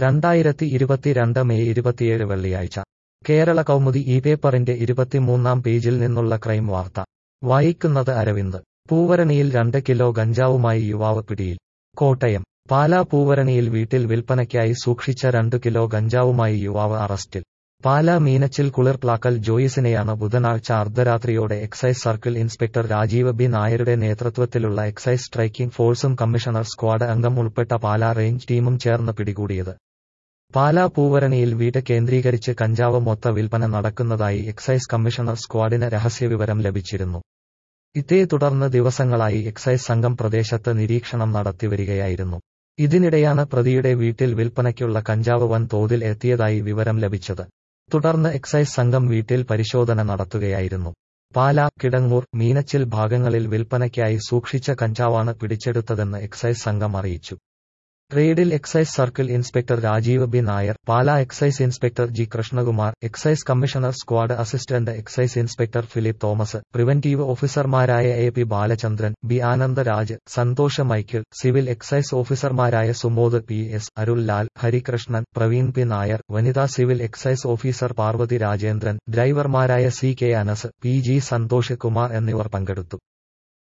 രണ്ടായിരത്തി ഇരുപത്തിരണ്ട് മെയ് ഇരുപത്തിയേഴ് വെള്ളിയാഴ്ച കേരള കൗമുദി ഈ പേപ്പറിന്റെ ഇരുപത്തിമൂന്നാം പേജിൽ നിന്നുള്ള ക്രൈം വാർത്ത വായിക്കുന്നത് അരവിന്ദ് പൂവരണിയിൽ രണ്ട് കിലോ ഗഞ്ചാവുമായി യുവാവ് പിടിയിൽ കോട്ടയം പാലാ പൂവരണിയിൽ വീട്ടിൽ വിൽപ്പനയ്ക്കായി സൂക്ഷിച്ച രണ്ടു കിലോ ഗഞ്ചാവുമായി യുവാവ് അറസ്റ്റിൽ പാലാ മീനച്ചിൽ കുളിർപ്ലാക്കൽ ജോയിസിനെയാണ് ബുധനാഴ്ച അർദ്ധരാത്രിയോടെ excise circle inspector Rajeev B നായരുടെ നേതൃത്വത്തിലുള്ള എക്സൈസ് സ്ട്രൈക്കിംഗ് ഫോഴ്സും കമ്മീഷണർ സ്ക്വാഡ് അംഗം ഉൾപ്പെട്ട പാലാ റേഞ്ച് ടീമും ചേർന്ന് പിടികൂടിയത് പാലാ പൂവരണിയിൽ വീട് കേന്ദ്രീകരിച്ച് കഞ്ചാവ് മൊത്ത വിൽപ്പന നടക്കുന്നതായി എക്സൈസ് കമ്മീഷണർ സ്ക്വാഡിന് രഹസ്യവിവരം ലഭിച്ചിരുന്നു ഇതേ തുടർന്ന് ദിവസങ്ങളായി എക്സൈസ് സംഘം പ്രദേശത്ത് നിരീക്ഷണം നടത്തിവരികയായിരുന്നു ഇതിനിടെയാണ് പ്രതിയുടെ വീട്ടിൽ വിൽപ്പനയ്ക്കുള്ള കഞ്ചാവ് വൻ തോതിൽ എത്തിയതായി വിവരം ലഭിച്ചത് തുടർന്ന് എക്സൈസ് സംഘം വീട്ടിൽ പരിശോധന നടത്തുകയായിരുന്നു പാല കിടങ്ങൂർ മീനച്ചിൽ ഭാഗങ്ങളിൽ വിൽപ്പനയ്ക്കായി സൂക്ഷിച്ച കഞ്ചാവാണ് പിടിച്ചെടുത്തതെന്ന് എക്സൈസ് സംഘം അറിയിച്ചു റെയ്ഡിൽ excise circle inspector Rajeev B Nair Pala excise inspector G Krishnakumar excise commissioner squad assistant excise inspector Philip Thomas preventive ഓഫീസർമാരായ A P Balachandran B Anandaraj Santhosh Michael civil excise ഓഫീസർമാരായ Sumod P S Arul Lal Harikrishnan Praveen P Nair വനിതാ civil excise officer Parvathy Rajendran ഡ്രൈവർമാരായ C K Anas P G Santhosh Kumar എന്നിവർ പങ്കെടുത്തു